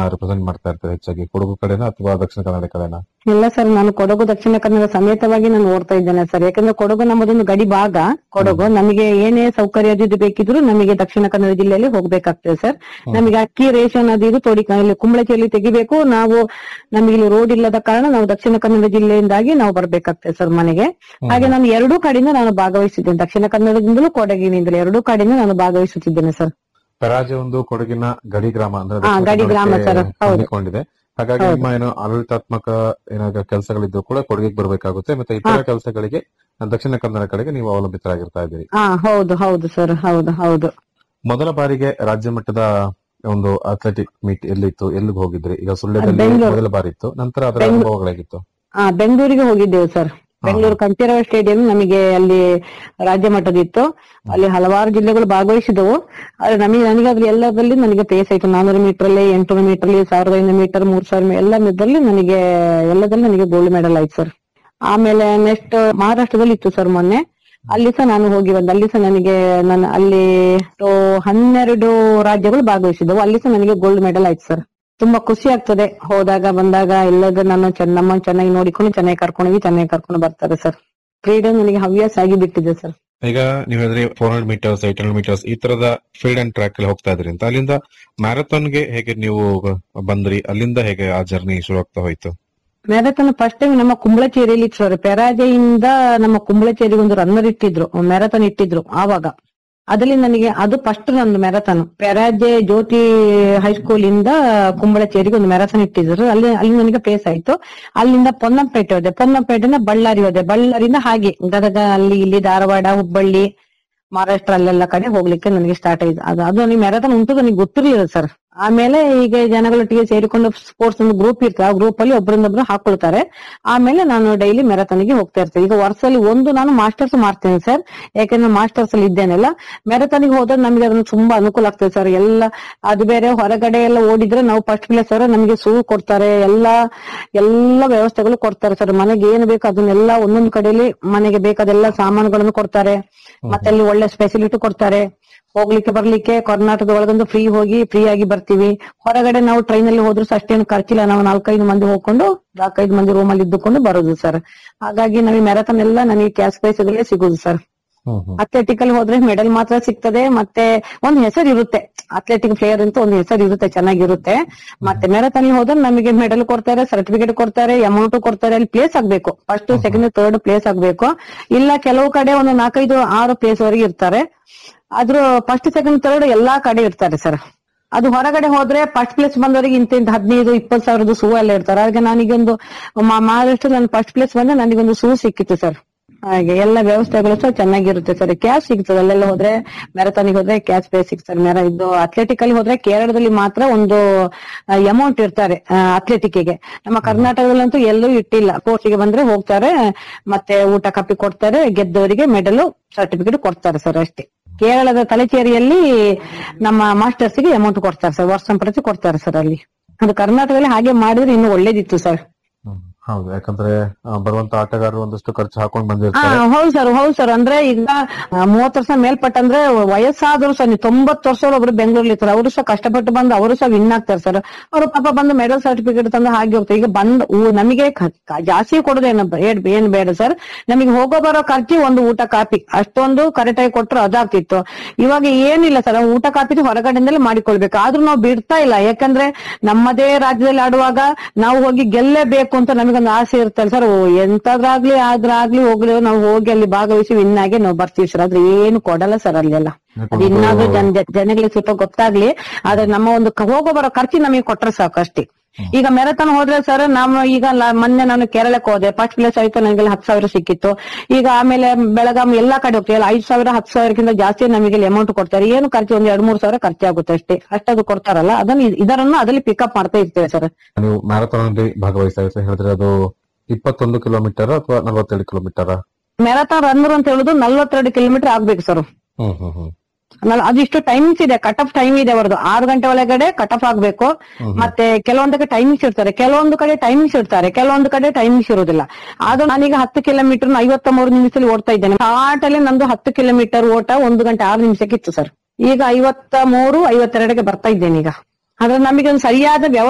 Represent ಮಾಡ್ತಾ ಇರ್ತಾರೆ ಹೆಚ್ಚಾಗಿ ಕೊಡಗು ಕಡೆನಾ ಅಥವಾ ದಕ್ಷಿಣ ಕನ್ನಡ ಕಡೆನಾ ಇಲ್ಲ ಸರ್ ನಾನು ಕೊಡಗು ದಕ್ಷಿಣ ಕನ್ನಡ ಸಮೇತವಾಗಿ ನಾನು ಓಡ್ತಾ ಇದ್ದೇನೆ ಸರ್ ಯಾಕಂದ್ರೆ ಕೊಡಗು ನಮ್ಮದೊಂದು ಗಡಿ ಭಾಗ ಕೊಡಗು ನಮಗೆ ಏನೇ ಸೌಕರ್ಯ ಅದು ಇದು ಬೇಕಿದ್ರು ನಮಗೆ ದಕ್ಷಿಣ ಕನ್ನಡ ಜಿಲ್ಲೆಯಲ್ಲಿ ಹೋಗ್ಬೇಕಾಗ್ತದೆ ಸರ್ ನಮಗೆ ಅಕ್ಕಿ ರೇಷನ್ ಅದು ಇದು ತೋಡಿ ಇಲ್ಲಿ ಕುಂಬಳಚೇರಿ ತೆಗಿಬೇಕು ನಾವು ನಮಗೆ ಇಲ್ಲಿ ರೋಡ್ ಇಲ್ಲದ ಕಾರಣ ನಾವು ದಕ್ಷಿಣ ಕನ್ನಡ ಜಿಲ್ಲೆಯಿಂದಾಗಿ ನಾವು ಬರ್ಬೇಕಾಗ್ತದೆ ಸರ್ ಮನೆಗೆ ಹಾಗೆ ನಾನು ಎರಡೂ ಕಡೆಯಿಂದ ನಾನು ಭಾಗವಹಿಸಿದ್ದೇನೆ ದಕ್ಷಿಣ ಕನ್ನಡದಿಂದಲೂ ಕೊಡಗಿನಿಂದಲೂ ಎರಡೂ ಕಡೆಯಿಂದ ನಾನು ಭಾಗವಹಿಸುತ್ತಿದ್ದೇನೆ ಸರ್ ಪರಾಜೆ ಒಂದು ಕೊಡಗಿನ ಗಡಿ ಗ್ರಾಮ ಅಂದ್ರೆ ಹಾ, ದಕ್ಷಿಣ ಗಡಿ ಗ್ರಾಮ ಕನ್ನಡಕ್ಕೆ ಸರ್. ಹೌದು. ಹೊಂದಿಕೊಂಡಿದೆ ಹಾಗಾಗಿ ಹೌದು. ನಿಮ್ಮ ಏನು ಆಡಳಿತಾತ್ಮಕ ಏನಾದ್ರು ಕೆಲಸಗಳಿದ್ರು ಕೂಡ ಕೊಡಗಿಗೆ ಬರ್ಬೇಕಾಗುತ್ತೆ ಮತ್ತೆ ಇತರ ಹಾ. ಕೆಲಸಗಳಿಗೆ ದಕ್ಷಿಣ ಕನ್ನಡ ಕಡೆಗೆ ನೀವು ಅವಲಂಬಿತರಾಗಿರ್ತಾ ಇದ್ದೀರಿ ಹಾ ಹೌದು ಹೌದು ಸರ್ ಹೌದು ಹೌದು ಮೊದಲ ಬಾರಿಗೆ ರಾಜ್ಯ ಮಟ್ಟದ ಒಂದು ಅಥ್ಲೆಟಿಕ್ ಮೀಟ್ ಎಲ್ಲಿತ್ತು ಎಲ್ಲಿಗೆ ಹೋಗಿದ್ರಿ ಈಗ ಸುಳ್ಯದಲ್ಲಿ ಬೆಂಗಳೂರು. ಮೊದಲ ಬಾರಿ ಇತ್ತು ನಂತರ ಅದರ ಬೆಂಗಳೂರು. ಅನುಭವಗಳಾಗಿತ್ತು ಆ ಬೆಂಗಳೂರಿಗೆ ಹೋಗಿದ್ದೆವು ಸರ್ ಬೆಂಗಳೂರು ಕಂಠೀರವ ಸ್ಟೇಡಿಯಂ ನಮಗೆ ಅಲ್ಲಿ ರಾಜ್ಯ ಮಟ್ಟದಿತ್ತು ಅಲ್ಲಿ ಹಲವಾರು ಜಿಲ್ಲೆಗಳು ಭಾಗವಹಿಸಿದವು ಆದ್ರೆ ನಮಗೆ ನನಗೆ ಅದ್ರ ಎಲ್ಲದರಲ್ಲಿ ನನಗೆ ಪ್ಲೇಸ್ ಆಯ್ತು ನಾನೂರು ಮೀಟರ್ ಅಲ್ಲಿ ಎಂಟುನೂರು ಮೀಟರ್ ಅಲ್ಲಿ ಸಾವಿರದ ಐನೂರು ಮೀಟರ್ ಮೂರ್ ಸಾವಿರ ಮೀ- ಎಲ್ಲ ಮಿದ್ರಲ್ಲಿ ನನಗೆ ಎಲ್ಲದಲ್ಲಿ ನನಗೆ ಗೋಲ್ಡ್ ಮೆಡಲ್ ಆಯ್ತು ಸರ್ ಆಮೇಲೆ ನೆಕ್ಸ್ಟ್ ಮಹಾರಾಷ್ಟ್ರದಲ್ಲಿ ಇತ್ತು ಸರ್ ಮೊನ್ನೆ ಅಲ್ಲಿ ಸಹ ನಾನು ಹೋಗಿ ಬಂದೆ ಅಲ್ಲಿ ಸಹ ನನಗೆ ನನ್ನ ಅಲ್ಲಿ ಎಷ್ಟು ಹನ್ನೆರಡು ರಾಜ್ಯಗಳು ಭಾಗವಹಿಸಿದವು ಅಲ್ಲಿ ಸಹ ನನಗೆ ಗೋಲ್ಡ್ ಮೆಡಲ್ ಆಯ್ತು ಸರ್ ತುಂಬಾ ಖುಷಿ ಆಗ್ತದೆ ಹೋದಾಗ ಬಂದಾಗ ಎಲ್ಲದ ನಾನು ಚೆನ್ನಮ್ಮ ಚೆನ್ನಾಗಿ ನೋಡಿಕೊಂಡು ಚೆನ್ನಾಗಿ ಕರ್ಕೊಂಡು ಹೋಗಿ ಚೆನ್ನಾಗಿ ಕರ್ಕೊಂಡು ಬರ್ತಾರೆ ಸರ್ ಕ್ರೀಡೆ ನನಗೆ ಹವ್ಯಾಸ ಆಗಿ ಬಿಟ್ಟಿದೆ ಸರ್ ಈಗ ನೀವು ಹೇಳಿದ್ರಿ four hundred metres eight hundred metres ಈ ತರದ ಫೀಲ್ಡ್ ಅಂಡ್ ಟ್ರ್ಯಾಕ್ ಅಲ್ಲಿ ಹೋಗ್ತಾ ಇದ್ರಿ ಅಂತ ಅಲ್ಲಿಂದ ಮ್ಯಾರಥಾನ್ ಗೆ ಹೇಗೆ ನೀವು ಬಂದ್ರಿ ಅಲ್ಲಿಂದ ಹೇಗೆ ಆ ಜರ್ನಿ ಶುರು ಆಗ್ತಾ ಹೋಯ್ತು ಮ್ಯಾರಥಾನ್ ಫಸ್ಟ್ ಟೈಮ್ ನಮ್ಮ ಕುಂಬಳಚೇರಿಯಲ್ಲಿ ಇತ್ತು ಸರ್ ಪೆರಾಜೆಯಿಂದ ನಮ್ಮ ಕುಂಬಳಚೇರಿಗೆ ಒಂದು ರನ್ನರ್ ಇಟ್ಟಿದ್ರು ಮ್ಯಾರಥಾನ್ ಇಟ್ಟಿದ್ರು ಆವಾಗ ಅದ್ರಲ್ಲಿ ನನಗೆ ಅದು ಫಸ್ಟ್ ನಂದು ಮ್ಯಾರಥಾನ್ ಪೆರಾಜೆ ಜ್ಯೋತಿ ಹೈಸ್ಕೂಲ್ ಇಂದ ಕುಂಬಳಚೇರಿಗೆ ಒಂದು ಮ್ಯಾರಥಾನ್ ಇಟ್ಟಿದ್ರು ಅಲ್ಲಿ ಅಲ್ಲಿ ನನಗೆ ಪ್ಲೇಸ್ ಆಯ್ತು ಅಲ್ಲಿಂದ ಪೊನ್ನಂಪೇಟೆ ಹೋದೆ ಪೊನ್ನಂಪೇಟೆಯಿಂದ ಬಳ್ಳಾರಿ ಹೋದೆ ಬಳ್ಳಾರಿಯಿಂದ ಹಾಗೆ ಗದಗ ಅಲ್ಲಿ ಇಲ್ಲಿ ಧಾರವಾಡ ಹುಬ್ಬಳ್ಳಿ ಮಹಾರಾಷ್ಟ್ರ ಅಲ್ಲೆಲ್ಲ ಕಡೆ ಹೋಗ್ಲಿಕ್ಕೆ ನನಗೆ ಸ್ಟಾರ್ಟ್ ಆಯ್ತು ಅದು ಅದು ನನಗೆ ಮ್ಯಾರಥಾನ್ ಉಂಟು ನನಗೆ ಗೊತ್ತಿರಲಿಲ್ಲ ಸರ್ ಆಮೇಲೆ ಈಗ ಜನಗಳೊಟ್ಟಿಗೆ ಸೇರಿಕೊಂಡು ಸ್ಪೋರ್ಟ್ಸ್ ಒಂದು ಗ್ರೂಪ್ ಇರ್ತದೆ ಆ ಗ್ರೂಪ್ ಅಲ್ಲಿ ಒಬ್ಬರಿಂದೊಬ್ರು ಹಾಕೊಳ್ತಾರೆ ಆಮೇಲೆ ನಾನು ಡೈಲಿ ಮ್ಯಾರಥಾನ್ಗೆ ಹೋಗ್ತಾ ಇರ್ತೇನೆ ಈಗ ವರ್ಷದಲ್ಲಿ ಒಂದು ನಾನು ಮಾಸ್ಟರ್ಸ್ ಮಾಡ್ತೇನೆ ಸರ್ ಯಾಕಂದ್ರೆ ಮಾಸ್ಟರ್ಸ್ ಅಲ್ಲಿ ಇದ್ದೇನಲ್ಲ ಮ್ಯಾರಥಾನ್ಗೆ ಹೋದ್ರೆ ನಮಗೆ ಅದನ್ನು ತುಂಬಾ ಅನುಕೂಲ ಆಗ್ತದೆ ಸರ್ ಎಲ್ಲ ಅದು ಬೇರೆ ಹೊರಗಡೆ ಎಲ್ಲ ಓಡಿದ್ರೆ ನಾವು ಫಸ್ಟ್ ಪ್ಲೇಸ್ ಅವರ ನಮಗೆ ಶೂ ಕೊಡ್ತಾರೆ ಎಲ್ಲ ಎಲ್ಲ ವ್ಯವಸ್ಥೆಗಳು ಕೊಡ್ತಾರೆ ಸರ್ ಮನೆಗೆ ಏನು ಬೇಕು ಅದನ್ನೆಲ್ಲ ಒಂದೊಂದು ಕಡೆಯಲ್ಲಿ ಮನೆಗೆ ಬೇಕಾದೆಲ್ಲ ಸಾಮಾನುಗಳನ್ನು ಕೊಡ್ತಾರೆ ಮತ್ತೆ ಅಲ್ಲಿ ಒಳ್ಳೆ ಸ್ಪೆಸಿಲಿಟಿ ಕೊಡ್ತಾರೆ ಹೋಗ್ಲಿಕ್ಕೆ ಬರ್ಲಿಕ್ಕೆ ಕರ್ನಾಟಕದ ಒಳಗೊಂದು ಫ್ರೀ ಹೋಗಿ ಫ್ರೀ ಆಗಿ ಬರ್ತೀವಿ ಹೊರಗಡೆ ನಾವು ಟ್ರೈನ್ ಅಲ್ಲಿ ಹೋದ್ರು ಸಹ ಅಷ್ಟೇನು ಖರ್ಚಿಲ್ಲ ನಾವು ನಾಲ್ಕೈದು ಮಂದಿ ಹೋಗ್ಕೊಂಡು ನಾಲ್ಕೈದು ಮಂದಿ ರೂಮ್ ಅಲ್ಲಿ ಇದ್ದುಕೊಂಡು ಬರೋದು ಸರ್ ಹಾಗಾಗಿ ನಮಗೆ ಮ್ಯಾರಥಾನ್ ಎಲ್ಲ ನನಗೆ ಕ್ಯಾಶ್ ಪ್ರೈಸ್ಗಳೇ ಸಿಗುದು ಸರ್ ಅಥ್ಲೆಟಿಕ್ ಅಲ್ಲಿ ಹೋದ್ರೆ ಮೆಡಲ್ ಮಾತ್ರ ಸಿಗ್ತದೆ ಮತ್ತೆ ಒಂದು ಹೆಸರು ಇರುತ್ತೆ ಅಥ್ಲೆಟಿಕ್ ಪ್ಲೇಯರ್ ಅಂತ ಒಂದು ಹೆಸರು ಇರುತ್ತೆ ಚೆನ್ನಾಗಿರುತ್ತೆ ಮತ್ತೆ ಮ್ಯಾರಥಾನ್ ಹೋದ್ರೆ ನಮಗೆ ಮೆಡಲ್ ಕೊಡ್ತಾರೆ ಸರ್ಟಿಫಿಕೇಟ್ ಕೊಡ್ತಾರೆ ಅಮೌಂಟ್ ಕೊಡ್ತಾರೆ ಅಲ್ಲಿ ಪ್ಲೇಸ್ ಆಗ್ಬೇಕು ಫಸ್ಟ್ ಸೆಕೆಂಡ್ ಥರ್ಡ್ ಪ್ಲೇಸ್ ಆಗ್ಬೇಕು ಇಲ್ಲ ಕೆಲವು ಕಡೆ ಒಂದು ನಾಲ್ಕೈದು ಆರು ಪ್ಲೇಸ್ ವರೆಗೆ ಇರ್ತಾರೆ ಆದ್ರೂ ಫಸ್ಟ್ ಸೆಕೆಂಡ್ ಥರ್ಡ್ ಎಲ್ಲಾ ಕಡೆ ಇರ್ತಾರೆ ಸರ್ ಅದು ಹೊರಗಡೆ ಹೋದ್ರೆ ಫಸ್ಟ್ ಪ್ಲೇಸ್ ಬಂದವರಿಗೆ ಇಂತ ಇಂತ ಹದಿನೈದು ಇಪ್ಪತ್ತು ಸಾವಿರದ ಶೂ ಎಲ್ಲ ಇರ್ತಾರೆ ಹಾಗೆ ನನಗೊಂದು ಮ- ಮಹಾರಾಷ್ಟ್ರ ನಾನು ಫಸ್ಟ್ ಪ್ಲೇಸ್ ಬಂದ್ರೆ ನನಗೊಂದು ಶೂ ಸಿಕ್ಕಿತ್ತು ಸರ್ ಹಾಗೆ ಎಲ್ಲ ವ್ಯವಸ್ಥೆಗಳು ಸಹ ಚೆನ್ನಾಗಿರುತ್ತೆ ಸರ್ ಕ್ಯಾಶ್ ಸಿಗ್ತದೆ ಅಲ್ಲೆಲ್ಲ ಹೋದ್ರೆ ಮ್ಯಾರಥಾನಿಗೆ ಹೋದ್ರೆ ಕ್ಯಾಶ್ ಪೇ ಸಿಗ್ತದೆ ಮ್ಯಾರ ಇದು ಅಥ್ಲೆಟಿಕ್ ಅಲ್ಲಿ ಹೋದ್ರೆ ಕೇರಳದಲ್ಲಿ ಮಾತ್ರ ಒಂದು ಅಮೌಂಟ್ ಇರ್ತಾರೆ ಅಥ್ಲೆಟಿಕ್ ಗೆ ನಮ್ಮ ಕರ್ನಾಟಕದಲ್ಲಂತೂ ಎಲ್ಲೂ ಇಟ್ಟಿಲ್ಲ ಕೋರ್ಟಿಗೆ ಬಂದ್ರೆ ಹೋಗ್ತಾರೆ ಮತ್ತೆ ಊಟ ಕಾಪಿ ಕೊಡ್ತಾರೆ ಗೆದ್ದವರಿಗೆ ಮೆಡಲ್ ಸರ್ಟಿಫಿಕೇಟ್ ಕೊಡ್ತಾರೆ ಸರ್ ಅಷ್ಟೇ ಕೇರಳದ ತಲೆಚೇರಿಯಲ್ಲಿ ನಮ್ಮ ಮಾಸ್ಟರ್ಸ್ ಗೆ ಅಮೌಂಟ್ ಕೊಡ್ತಾರೆ ಸರ್ ವರ್ಷ ಪ್ರತಿ ಕೊಡ್ತಾರೆ ಸರ್ ಅಲ್ಲಿ ಅದು ಕರ್ನಾಟಕದಲ್ಲಿ ಹಾಗೆ ಮಾಡಿದ್ರೆ ಇನ್ನೂ ಒಳ್ಳೇದಿತ್ತು ಸರ್ ಹೌದು ಯಾಕಂದ್ರೆ ಆ, ಬರುವಂತ ಆಟಗಾರರು ಒಂದಷ್ಟು ಖರ್ಚು ಹಾಕೊಂಡ್ ಹಾ ಬಂದಿರ್ತಾರೆ ಹೌದು ಸರ್ ಹೌದು ಸರ್ ಅಂದ್ರೆ ಈಗ ಮೂವತ್ತು ವರ್ಷ ಮೇಲ್ಪಟ್ಟ ಅಂದ್ರೆ ವಯಸ್ಸಾದ್ರು ಸಹ ನೀವು ತೊಂಬತ್ತು ವರ್ಷ ಒಬ್ರು ಬೆಂಗಳೂರಲ್ಲಿ ಇರ್ತಾರೆ ಅವರು ಸಹ ಕಷ್ಟಪಟ್ಟು ಬಂದು ಅವರು ಸಹ ವಿನ್ ಆಗ್ತಾರೆ ಸರ್ ಅವರು ಪಾಪ ಬಂದು ಮೆಡಲ್ ಸರ್ಟಿಫಿಕೇಟ್ ತಂದು ಹಾಗೆ ಹೋಗ್ತಾರೆ ಈಗ ಬಂದ್ ಊ- ನಮಗೆ ಕ- ಕ- ಜಾಸ್ತಿ ಕೊಡೋದೇನು ಏನ್ ಏನ್ ಬೇಡ ಸರ್ ನಮಗೆ ಹೋಗೋ ಬರೋ ಖರ್ಚಿ ಒಂದು ಊಟ ಕಾಪಿ ಅಷ್ಟೊಂದು ಕರೆಕ್ಟ್ ಆಗಿ ಕೊಟ್ಟರು ಅದಾಗ್ತಿತ್ತು ಇವಾಗ ಏನಿಲ್ಲ ಸರ್ ಊಟ ಕಾಪಿ ಹೊರಗಡೆಯಿಂದಲೇ ಮಾಡಿಕೊಳ್ಬೇಕು ಆದ್ರೂ ನಾವು ಬಿಡ್ತಾ ಇಲ್ಲ ಯಾಕಂದ್ರೆ ನಮ್ಮದೇ ರಾಜ್ಯದಲ್ಲಿ ಆಡುವಾಗ ನಾವು ಹೋಗಿ ಗೆಲ್ಲೇಬೇಕು ಅಂತ ನಮಗೊಂದು ಆಸೆ ಇರ್ತಲ್ಲ ಸರ್ ಎಂತದ್ರಾಗ್ಲಿ ಆದ್ರಾಗ್ಲಿ ಹೋಗ್ಲಿ ನಾವು ಹೋಗಿ ಅಲ್ಲಿ ಭಾಗವಹಿಸಿ ವಿನ್ ಆಗಿ ನಾವು ಬರ್ತೀವಿ ಸರ್ ಆದ್ರೆ ಏನು ಕೊಡಲ್ಲ ಸರ್ ಅಲ್ಲೆಲ್ಲ ಅದು ಇನ್ನಾದ್ರೂ ಜನ ಜನಗಳಿಗೆ ಸ್ವಲ್ಪ ಗೊತ್ತಾಗ್ಲಿ ಆದ್ರೆ ನಮ್ಮ ಒಂದು ಕ- ಹೋಗೋ ಬರೋ ಖರ್ಚು ನಮಗೆ ಕೊಟ್ರೆ ಸಾಕು ಅಷ್ಟೇ ಈಗ ಮೆರಥಾನ್ ಹೋದ್ರೆ ಸರ್ ನಾವು ಈಗ ಲ- ಮೊನ್ನೆ ನಾನು ಕೇರಳಕ್ಕೆ ಹೋದೆ ಫಸ್ಟ್ ಪ್ಲೇಸ್ ಆಯ್ತು ನನಗೆ ಹತ್ತು ಸಾವಿರ ಸಿಕ್ಕಿತ್ತು ಈಗ ಆಮೇಲೆ ಬೆಳಗಾಂ ಎಲ್ಲಾ ಕಡೆ ಹೋಗ್ತೀವಿ ಅಲ್ಲ ಐದು ಸಾವಿರ ಹತ್ತು ಸಾವಿರಕ್ಕಿಂತ ಜಾಸ್ತಿ ನಮಗೆ ಅಮೌಂಟ್ ಕೊಡ್ತಾರೆ ಏನು ಖರ್ಚು ಒಂದ್ ಎರಡ್ ಮೂರ್ ಸಾವಿರ ಖರ್ಚಾಗುತ್ತೆ ಅಷ್ಟೇ ಅಷ್ಟದು ಕೊಡ್ತಾರಲ್ಲ ಅದನ್ನ ಇ- ಇದರನ್ನು ಅದ್ರಲ್ಲಿ ಪಿಕಪ್ ಮಾಡ್ತಾ ಇರ್ತೇವೆ ಸರ್ ನೀವು ಮ್ಯಾರಥಾನ್ ಅಲ್ಲಿ ಭಾಗವಹಿಸ್ತಾ ಇರ್ತೀರಿ ಹೇಳಿದ್ರೆ ಅದು ಇಪ್ಪತ್ತೊಂದು ಕಿಲೋಮೀಟರ್ ಅಥವಾ ನಲವತ್ತೆರಡು ಕಿಲೋಮೀಟರ್ ಮ್ಯಾರಥಾನ್ ರನ್ನರ್ ಅಂತ ಹೇಳುದು ನಲ್ವತ್ತೆರಡು ಕಿಲೋಮೀಟರ್ ಆಗ್ಬೇಕು ಸರ್ ಹ್ಮ್ ಹ್ಮ್ ಹ್ಮ್ ನಲ್- ಅದಿಷ್ಟು ಟೈಮಿಂಗ್ಸ್ ಇದೆ ಕಟ್ ಆಫ್ ಟೈಮ್ ಇದೆ ಅವರದು ಆರು ಗಂಟೆ ಒಳಗಡೆ ಕಟ್ ಆಫ್ ಆಗ್ಬೇಕು ಮತ್ತೆ ಕೆಲವೊಂದಕ್ಕೆ ಟೈಮಿಂಗ್ಸ್ ಇರ್ತಾರೆ ಕೆಲವೊಂದು ಕಡೆ ಟೈಮಿಂಗ್ಸ್ ಇರ್ತಾರೆ ಕೆಲವೊಂದು ಕಡೆ ಟೈಮಿಂಗ್ಸ್ ಇರುವುದಿಲ್ಲ ಆದ್ರೂ ನಾನೀಗ ಹತ್ತು ಕಿಲೋಮೀಟರ್ ಐವತ್ತ ಮೂರು ನಿಮಿಷದಲ್ಲಿ ಓಡ್ತಾ ಇದ್ದೇನೆ ಸ್ಟಾರ್ಟ್ ಅಲ್ಲಿ ನಂದು ಹತ್ತು ಕಿಲೋಮೀಟರ್ ಓಟ ಒಂದು ಗಂಟೆ ಆರು ನಿಮಿಷಕ್ಕೆ ಇತ್ತು ಸರ್ ಈಗ ಐವತ್ತ ಮೂರು ಐವತ್ತೆರಡಕ್ಕೆ ಬರ್ತಾ ಇದ್ದೇನೆ ಈಗ ಆದ್ರೆ ನಮಗೆ ಒಂದು ಸರಿಯಾದ ವ್ಯವಸ್ಥೆ